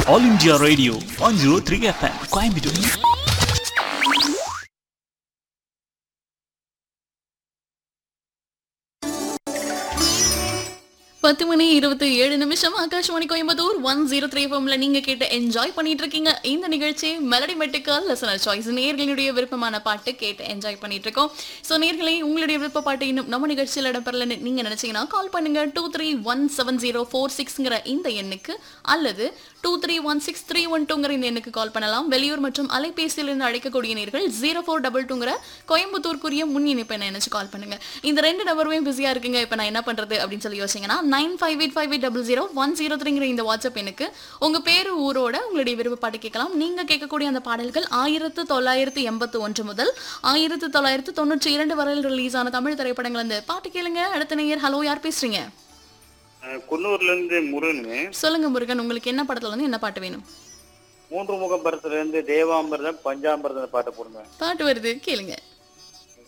all India radio one zero three FM Coimbatore பத்து மணி இருபத்தி ஏழு நிமிஷம் Akashvani Coimbatore one zero three ஃபம்ல நீங்க கேட்டு என்ஜாய் பண்ணிட்டு இருக்கீங்க இந்த நிகழ்ச்சி மெலடி மெட்டுக்கால் லெசனர் சாய்ஸ் நேர்களுடைய விருப்பமான பாட்டு கேட்டு என்ஜாய் பண்ணிட்டு இருக்கோம் ஸோ நேர்களே உங்களுடைய விருப்ப பாட்டு இன்னும் நம்ம நிகழ்ச்சியில் இடம்பெறலன்னு நீங்க நினைச்சீங்கன்னா கால் பண்ணுங்க two three one seven zero four சிக்ஸ்ங்கிற இந்த எண்ணுக்கு அல்லது two three one six three one டூங்கிற இந்த எண்ணுக்கு கால் பண்ணலாம் வெளியூர் மற்றும் அலைபேசியிலிருந்து அழைக்கக்கூடிய நேர்கள் ஜீரோ ஃபோர் டபுள் டூங்கிற கோயம்புத்தூருக்குரிய முன் இணைப்பை நினைச்சு கால் பண்ணுங்க இந்த ரெண்டு நபருமே பிஸியா இருக்குங்க இப்போ நான் என்ன பண்றது அப்படின்னு சொல்லி யோசிங்கன்னா nine five eight five eight double zero one zero த்ரீங்கிற இந்த வாட்ஸ்அப் எண்ணுக்கு உங்க பேரு ஊரோட உங்களுடைய விருப்ப பாட்டு கேட்கலாம் நீங்க கேட்கக்கூடிய அந்த பாடல்கள் ஆயிரத்து தொள்ளாயிரத்து எண்பத்து ஒன்று முதல் ஆயிரத்து தொள்ளாயிரத்து தொண்ணூற்றி இரண்டு வரையில் ரிலீஸ் ஆன தமிழ் திரைப்படங்கள் அந்த பாட்டு கேளுங்க அடுத்த நேயர் ஹலோ யார் பேசுறீங்க அஹ் குன்னூர்ல இருந்து முருகனு சொல்லுங்க முருகன் உங்களுக்கு என்ன படத்துல இருந்து என்ன பாட்டு வேணும் மூன்று முகம் படத்துல இருந்து தேவாமிர்தம் பஞ்சாமிர்தம் பாட்டு போடுங்க பாட்டு வருது கேளுங்க